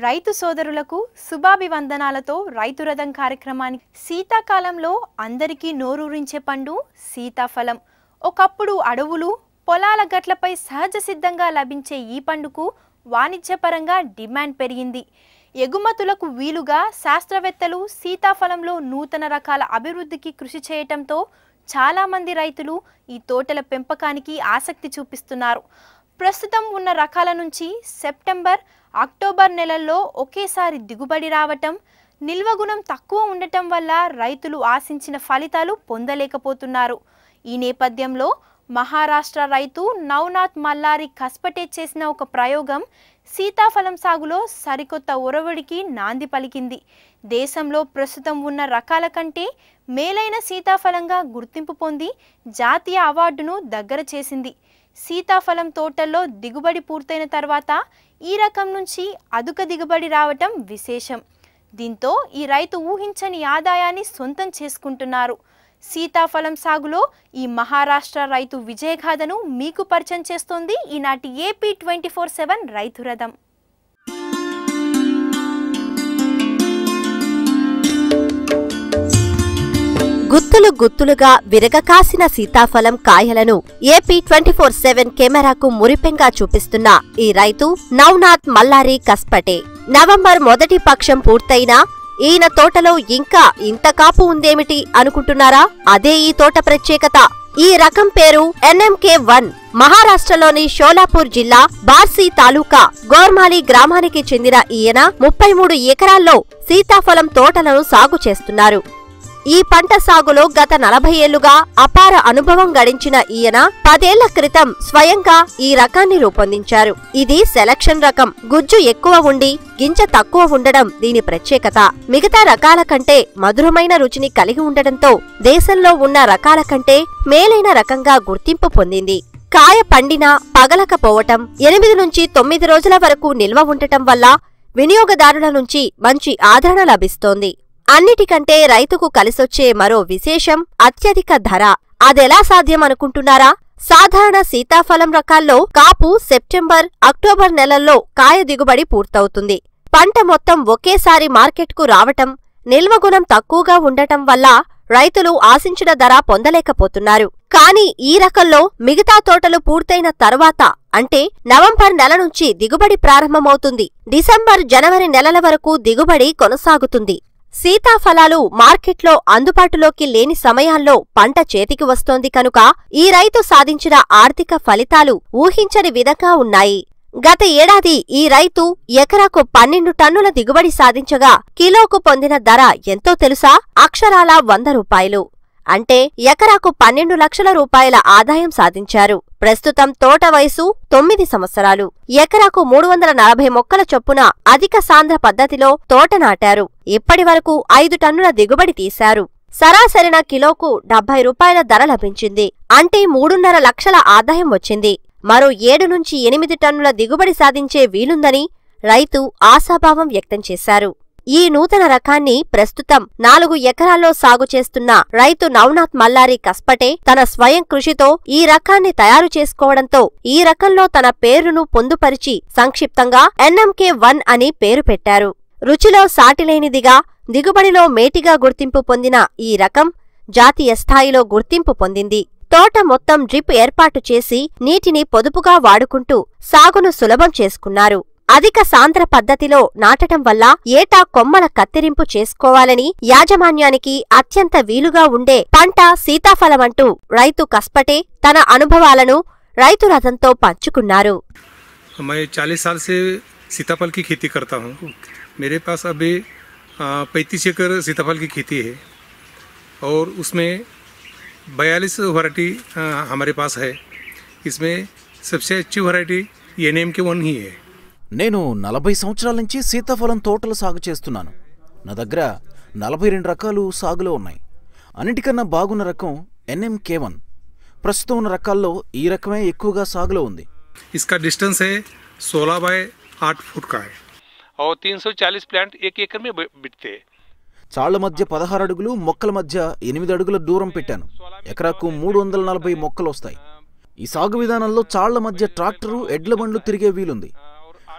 రైతు సోదరులకు శుభాభివందనాలతో రైతు రథం కార్యక్రమానికి శీతాకాలంలో అందరికీ నోరూరించే పండు సీతాఫలం ఒకప్పుడు అడవులు పొలాల గట్లపై సహజ సిద్ధంగా లభించే ఈ పండుకు వాణిజ్యపరంగా డిమాండ్ పెరిగింది ఎగుమతులకు వీలుగా శాస్త్రవేత్తలు సీతాఫలంలో నూతన రకాల అభివృద్ధికి కృషి చేయటంతో చాలామంది రైతులు ఈ తోటల పెంపకానికి ఆసక్తి చూపిస్తున్నారు ప్రస్తుతం ఉన్న రకాల నుంచి సెప్టెంబర్ అక్టోబర్ నెలల్లో ఒకేసారి దిగుబడి రావటం నిల్వగుణం తక్కువ ఉండటం వల్ల రైతులు ఆశించిన ఫలితాలు పొందలేకపోతున్నారు ఈ నేపథ్యంలో మహారాష్ట్ర రైతు నవనాథ్ మల్లారి కస్పటే చేసిన ఒక ప్రయోగం సీతాఫలం సాగులో సరికొత్త ఒరవడికి నాంది పలికింది దేశంలో ప్రస్తుతం ఉన్న రకాల కంటే మేలైన సీతాఫలంగా గుర్తింపు పొంది జాతీయ అవార్డును దగ్గర చేసింది సీతాఫలం తోటల్లో దిగుబడి పూర్తయిన తర్వాత ఈ రకం నుంచి అధిక దిగుబడి రావటం విశేషం దీంతో ఈ రైతు ఊహించని ఆదాయాన్ని సొంతం చేసుకుంటున్నారు సీతాఫలం సాగులో ఈ మహారాష్ట్ర రైతు విజయగాథను మీకు పరిచయం చేస్తోంది ఈనాటి ఏపీ ట్వంటీ ఫోర్ సెవెన్ రైతు రథం గుత్తులు గుత్తులుగా విరగకాసిన సీతాఫలం కాయలను ఏపీ ట్వంటీ ఫోర్ సెవెన్ కెమెరాకు మురిపెంగా చూపిస్తున్న ఈ రైతు నవనాథ్ మల్లారి కస్పటే నవంబర్ మొదటి పక్షం పూర్తయినా ఈయన తోటలో ఇంకా ఇంత కాపు ఉందేమిటి అనుకుంటున్నారా అదే ఈ తోట ప్రత్యేకత ఈ రకం పేరు ఎన్ఎంకే వన్ మహారాష్ట్రలోని షోలాపూర్ జిల్లా బార్సీ తాలూకా గోర్మాలి గ్రామానికి చెందిన ఈయన ముప్పై మూడు ఎకరాల్లో సీతాఫలం తోటలను సాగు చేస్తున్నారు ఈ పంట సాగులో గత నలభై ఏళ్లుగా అపార అనుభవం గడించిన ఈయన పదేళ్ల క్రితం స్వయంగా ఈ రకాన్ని రూపొందించారు ఇది సెలక్షన్ రకం గుజ్జు ఎక్కువ ఉండి గింజ తక్కువ ఉండడం దీని ప్రత్యేకత మిగతా రకాల కంటే మధురమైన రుచిని కలిగి ఉండడంతో దేశంలో ఉన్న రకాల కంటే మేలైన రకంగా గుర్తింపు పొందింది కాయ పండినా పగలకపోవటం ఎనిమిది నుంచి తొమ్మిది రోజుల వరకు నిల్వ ఉండటం వల్ల వినియోగదారుల నుంచి మంచి ఆదరణ లభిస్తోంది అన్నిటికంటే రైతుకు కలిసొచ్చే మరో విశేషం అత్యధిక ధర అదెలా సాధ్యం అనుకుంటున్నారా సాధారణ సీతాఫలం రకాల్లో కాపు సెప్టెంబర్ అక్టోబర్ నెలల్లో కాయ దిగుబడి పూర్తవుతుంది పంట మొత్తం ఒకేసారి మార్కెట్కు రావటం నిల్వగుణం తక్కువగా ఉండటం వల్ల రైతులు ఆశించిన ధర పొందలేకపోతున్నారు కానీ ఈ రకంలో మిగతా తోటలు పూర్తయిన తర్వాత అంటే నవంబర్ నెల నుంచి దిగుబడి ప్రారంభమవుతుంది డిసెంబర్ జనవరి నెలల వరకు దిగుబడి కొనసాగుతుంది సీతాఫలాలు మార్కెట్లో అందుబాటులోకి లేని సమయాల్లో పంట చేతికి వస్తోంది కనుక ఈ రైతు సాధించిన ఆర్థిక ఫలితాలు ఊహించని విధంగా ఉన్నాయి గత ఏడాది ఈ రైతు ఎకరాకు పన్నెండు టన్నుల దిగుబడి సాధించగా కిలోకు పొందిన ధర ఎంతో తెలుసా అక్షరాల వంద రూపాయలు అంటే ఎకరాకు పన్నెండు లక్షల రూపాయల ఆదాయం సాధించారు ప్రస్తుతం తోట వయసు తొమ్మిది సంవత్సరాలు ఎకరాకు మూడు వందల నలభై మొక్కల చొప్పున అధిక సాంద్ర పద్ధతిలో తోట నాటారు ఇప్పటి వరకు ఐదు టన్నుల దిగుబడి తీశారు సరాసరిన కిలోకు డెబ్బై రూపాయల ధర లభించింది అంటే మూడున్నర లక్షల ఆదాయం వచ్చింది మరో ఏడు నుంచి ఎనిమిది టన్నుల దిగుబడి సాధించే వీలుందని రైతు ఆశాభావం వ్యక్తం చేశారు ఈ నూతన రకాన్ని ప్రస్తుతం నాలుగు ఎకరాల్లో సాగు చేస్తున్న రైతు నవనాథ్ మల్లారి కస్పటే తన స్వయం కృషితో ఈ రకాన్ని తయారు చేసుకోవడంతో ఈ రకంలో తన పేరును పొందుపరిచి సంక్షిప్తంగా ఎన్ఎంకే వన్ అని పేరు పెట్టారు రుచిలో సాటిలేనిదిగా దిగుబడిలో మేటిగా గుర్తింపు పొందిన ఈ రకం జాతీయ స్థాయిలో గుర్తింపు పొందింది తోట మొత్తం డ్రిప్ ఏర్పాటు చేసి నీటిని పొదుపుగా వాడుకుంటూ సాగును సులభం చేసుకున్నారు అధిక సాంద్ర పద్ధతిలో నాటటం వల్ల ఏటా కొమ్మల కత్తిరింపు చేసుకోవాలని యాజమాన్యానికి అత్యంత వీలుగా ఉండే పంట సీతాఫలమంటూ రైతు కస్పటే తన అనుభవాలను రైతు రథంతో పంచుకున్నారు मैं 40 साल से सीताफल की खेती करता हूँ मेरे पास अभी पैंतीस एकड़ सीताफल की खेती है और उसमें बयालीस वैरायटी हमारे पास है इसमें सबसे अच्छी variety N M K one ही है నేను నలభై సంవత్సరాల నుంచి సీతాఫలం తోటలు సాగు చేస్తున్నాను నా దగ్గర నలభై రెండు రకాలు సాగులో ఉన్నాయి అన్నిటికన్నా బాగున్న రకం ఎన్ఎంకే వన్ ప్రస్తుతం ఉన్న రకాల్లో ఈ రకమే ఎక్కువగా సాగులో ఉంది इसका डिस्टेंस है 16 बाय 8 फुट का है और 340 प्लांट एक एकड़ में बिकते हैं చాళ్ల మధ్య పదహారు అడుగులు మొక్కల మధ్య ఎనిమిది అడుగుల దూరం పెట్టాను ఎకరాకు మూడు వందల నలభై మొక్కలు వస్తాయి ఈ సాగు విధానంలో చాళ్ల మధ్య ట్రాక్టరు ఎడ్ల బండ్లు తిరిగే వీలుంది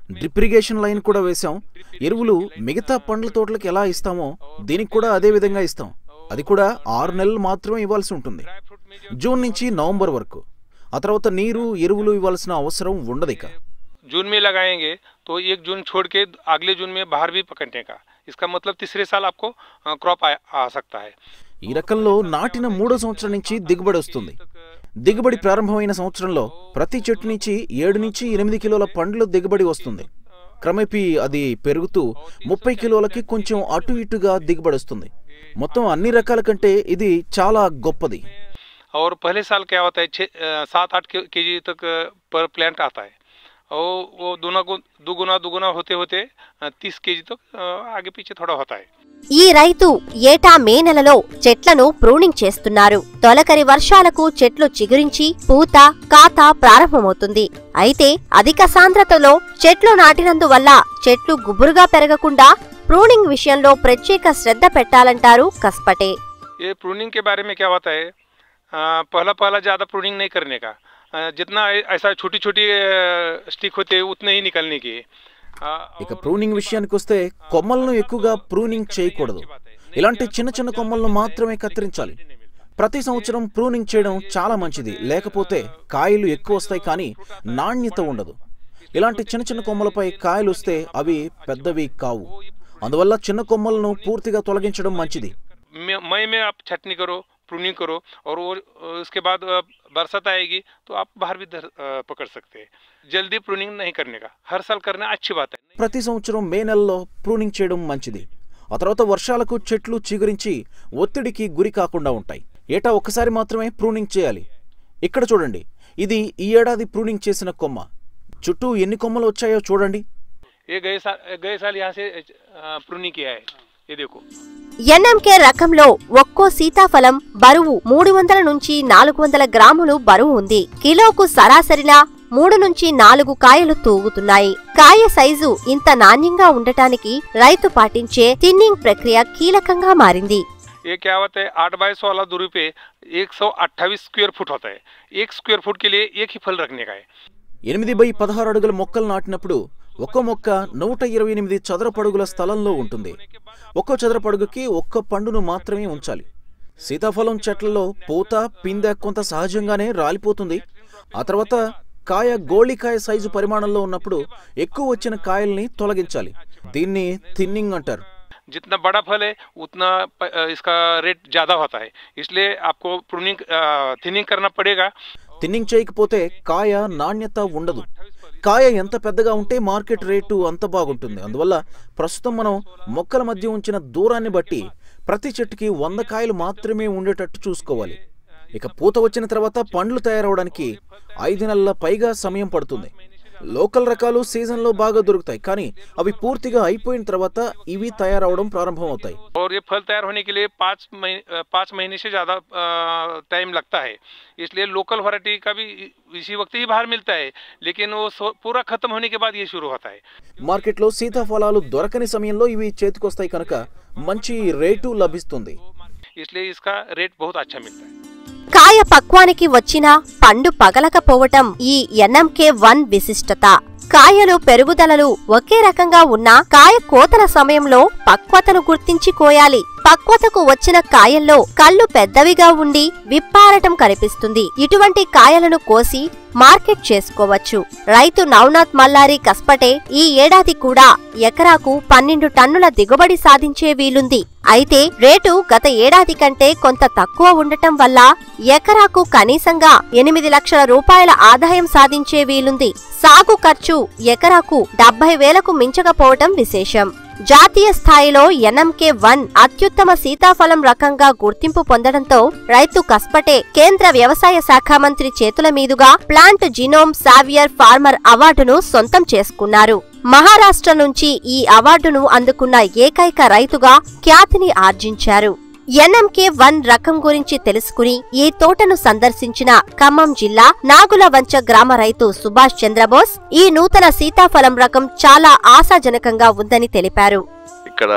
డ్రిప్ ఇరిగేషన్ లైన్ కూడా వేశాం ఎరువులు మిగతా పండ్ల తోటలకు ఎలా ఇస్తామో దీనికి కూడా అదే విధంగా ఇస్తాం అది కూడా ఆరు నెలలు మాత్రమే ఇవ్వాల్సి ఉంటుంది జూన్ నుంచి నవంబర్ వరకు ఆ తర్వాత నీరు ఎరువులు ఇవ్వాల్సిన అవసరం ఉండదు ఇక जून में लगाएंगे तो एक जून छोड़ के अगले जून में बाहर भी पकड़ने का इसका मतलब तीसरे साल आपको क्रॉप आ, आ सकता है ఈ రకంలో నాటిన మూడో సంవత్సరం నుంచి దిగుబడి వస్తుంది దిగుబడి ప్రారంభమైన సంవత్సరంలో ప్రతి చెట్టు నుంచి ఏడు నుంచి ఎనిమిది కిలోల పండ్లు దిగుబడి వస్తుంది క్రమేపీ అది పెరుగుతూ ముప్పై కిలోలకి కొంచెం అటు ఇటుగా దిగుబడి వస్తుంది మొత్తం అన్ని రకాల కంటే ఇది చాలా గొప్పది और पहले साल क्या होता है छः सात आठ के जी तक अ, पर प्लांट आता है और वो दोनों को दुगुना दुगुना होते होते तीस के जी तक अ, आगे पीछे थोड़ा होता है ఈ రైతు ఏటా మే నెలలో చెట్లను ప్రూనింగ్ చేస్తున్నారు తొలకరి వర్షాలకు చెట్లు చిగురించి పూత కాత ప్రారంభమవుతుంది అయితే అధిక సాంద్రతలో చెట్లు నాటినందువల్ల చెట్లు గుబురుగా పెరగకుండా ప్రూనింగ్ విషయంలో ప్రత్యేక శ్రద్ధ పెట్టాలంటారు కస్పటే ये प्रूनिंग के बारे में क्या होता है अ, पहला पहला ज़्यादा प्रूनिंग नहीं करने का अ, जितना ऐ- ऐसा छोटी छोटी स्टिक होते हैं उतने ही निकलने की अ, ఇక ప్రూనింగ్ విషయానికి వస్తే కొమ్మలను ఎక్కువగా ప్రూనింగ్ చేయకూడదు ఇలాంటి చిన్న చిన్న కొమ్మలను మాత్రమే కత్తిరించాలి ప్రతి సంవత్సరం ప్రూనింగ్ చేయడం చాలా మంచిది లేకపోతే కాయలు ఎక్కువ వస్తాయి కానీ నాణ్యత ఉండదు ఇలాంటి చిన్న చిన్న కొమ్మలపై కాయలు వస్తే అవి పెద్దవి కావు అందువల్ల చిన్న కొమ్మలను పూర్తిగా తొలగించడం మంచిది मे- मई में आप छटनी करो प्रूनिंग करो और वो अ, उसके बाद अ, बरसात आएगी तो आप बाहर भी धर, अ, पकड़ सकते हैं जल्दी प्रूनिंग नहीं करने का हर साल करना अच्छी बात है ప్రతి సంవత్సరం మే నెలలో ప్రూనింగ్ చేయడం మంచిది ఆ తర్వాత వర్షాలకు చెట్లు చిగురించి ఒత్తిడికి గురి కాకుండా ఉంటాయి ఏటా ఒక్కసారి మాత్రమే ప్రూనింగ్ చేయాలి ఇక్కడ చూడండి ఇది ఈ ఏడాది ప్రూనింగ్ చేసిన కొమ్మ చుట్టూ ఎన్ని కొమ్మలు వచ్చాయో చూడండి ये गए साल गए साल यहाँ से प्रूनिंग किया है ये देखो ఎన్ఎంకే రకంలో ఒక్కో సీతాఫలం బరువు మూడు వందల నుంచి నాలుగు వందల గ్రాములు బరువు ఉంది కిలోకు సరాసరిన మూడు నుంచి నాలుగు కాయలు తూగుతున్నాయి కాయ సైజు ఇంత నాణ్యంగా ఉండటానికి రైతు పాటించే థిన్నింగ్ ప్రక్రియ కీలకంగా మారింది ये क्या होता है आठ बाई सोलह दूरी पे एक सौ अट्ठाईस स्क्वायर फुट होता है एक स्क्वायर फुट के लिए एक ही फल रखने का है ఎనిమిది బై పదహారు అడుగుల మొక్కలు నాటినప్పుడు ఒక్కో మొక్క నూట ఇరవై ఎనిమిది చదరపడుగుల స్థలంలో ఉంటుంది ఒక్కో చదరపడుగుకి ఒక్క పండును మాత్రమే ఉంచాలి సీతాఫలం చెట్లలో పూత పిందె కొంత సహజంగానే రాలిపోతుంది ఆ తర్వాత కాయ గోళికాయ సైజు పరిమాణంలో ఉన్నప్పుడు ఎక్కువ వచ్చిన కాయల్ని తొలగించాలి దీన్ని థిన్నింగ్ అంటారు जितना बड़ा फल है उतना प- अ, इसका रेट ज़्यादा होता है इसलिए आपको प्रूनिंग थिनिंग करना पड़ेगा థిన్నింగ్ చేయకపోతే కాయ నాణ్యత ఉండదు కాయ ఎంత పెద్దగా ఉంటే మార్కెట్ రేటు అంత బాగుంటుంది అందువల్ల ప్రస్తుతం మనం మొక్కల మధ్య ఉంచిన దూరాన్ని బట్టి ప్రతి చెట్టుకి వంద కాయలు మాత్రమే ఉండేటట్టు చూసుకోవాలి ఇక పూత వచ్చిన తర్వాత పండ్లు తయారవడానికి ఐదు నెలల పైగా సమయం పడుతుంది లోకల్ రకాలు సీజన్లో బాగా దొరుకుతాయి కానీ అవి పూర్తిగా అయిపోయిన తర్వాత ఇవి తయారవడం ప్రారంభమవుతాయి और ये फल तैयार होने के लिए पाँच महीने अ, पाँच महीने से ज़्यादा टाइम लगता है इसलिए लोकल वैरायटी का भी इसी वक्त ही बाहर मिलता है लेकिन वो सो- पूरा खत्म होने के बाद ये शुरू होता है మార్కెట్లో సీతాఫలాలు దొరకని సమయంలో ఇవి చేతికొస్తాయి కనుక మంచి రేటు లభిస్తుంది इसलिए इसका रेट बहुत अच्छा मिलता है కాయ పక్వానికి వచ్చినా పండు పగలకపోవటం ఈ ఎన్ఎంకే వన్ విశిష్టత కాయలు పెరుగుదలలు ఒకే రకంగా ఉన్నా కాయ కోతల సమయంలో పక్వతను గుర్తించి కోయాలి పక్వతకు వచ్చిన కాయల్లో కళ్ళు పెద్దవిగా ఉండి విప్పారటం కనిపిస్తుంది ఇటువంటి కాయలను కోసి మార్కెట్ చేసుకోవచ్చు రైతు నవనాథ్ మల్లారి కస్పటే ఈ ఏడాది కూడా ఎకరాకు పన్నెండు టన్నుల దిగుబడి సాధించే వీలుంది అయితే రేటు గత ఏడాది కంటే కొంత తక్కువ ఉండటం వల్ల ఎకరాకు కనీసంగా ఎనిమిది లక్షల రూపాయల ఆదాయం సాధించే వీలుంది సాగు ఖర్చు ఎకరాకు డెబ్బై వేలకు మించకపోవటం విశేషం జాతీయ స్థాయిలో ఎన్ఎంకే వన్ అత్యుత్తమ సీతాఫలం రకంగా గుర్తింపు పొందడంతో రైతు కస్పటే కేంద్ర వ్యవసాయ శాఖ మంత్రి చేతుల మీదుగా ప్లాంట్ జినోమ్ సావియర్ ఫార్మర్ అవార్డును సొంతం చేసుకున్నారు మహారాష్ట్ర నుంచి ఈ అవార్డును అందుకున్న ఏకైక రైతుగా ఖ్యాతిని ఆర్జించారు ఎన్ఎంకే వన్ రకం గురించి తెలుసుకుని ఈ తోటను సందర్శించిన ఖమ్మం జిల్లా నాగులవంచ గ్రామ రైతు సుభాష్ చంద్రబోస్ ఈ నూతన సీతాఫలం రకం చాలా ఆశాజనకంగా ఉందని తెలిపారు ఇక్కడ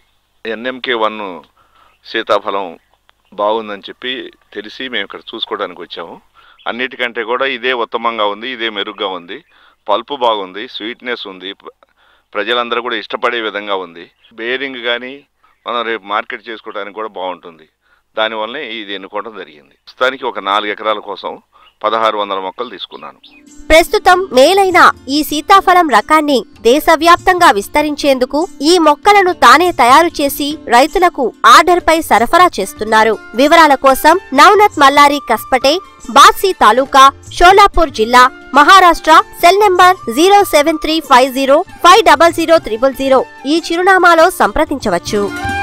ఎన్ఎంకే వన్ సీతాఫలం బాగుందని చెప్పి తెలిసి మేము ఇక్కడ చూసుకోవడానికి వచ్చాము అన్నిటికంటే కూడా ఇదే ఉత్తమంగా ఉంది ఇదే మెరుగ్గా ఉంది పల్పు బాగుంది స్వీట్నెస్ ఉంది ప్ర- ప్రజలందరూ కూడా ఇష్టపడే విధంగా ఉంది బేరింగ్ కానీ మనం రేపు మార్కెట్ చేసుకోవడానికి కూడా బాగుంటుంది దానివల్లనే ఇది ఎన్నుకోవడం జరిగింది ప్రస్తుతానికి ఒక నాలుగు ఎకరాల కోసం పదహారు వందల మొక్కలు తీసుకున్నాను ప్రస్తుతం మేలైన ఈ సీతాఫలం రకాన్ని దేశవ్యాప్తంగా విస్తరించేందుకు ఈ మొక్కలను తానే తయారు చేసి రైతులకు ఆర్డర్పై సరఫరా చేస్తున్నారు వివరాల కోసం నవనత్ మల్లారి కస్పటే బాక్సీ తాలూకా షోలాపూర్ జిల్లా Maharashtra cell number zero seven three five zero five double zero triple zero ఈ చిరునామాలో సంప్రదించవచ్చు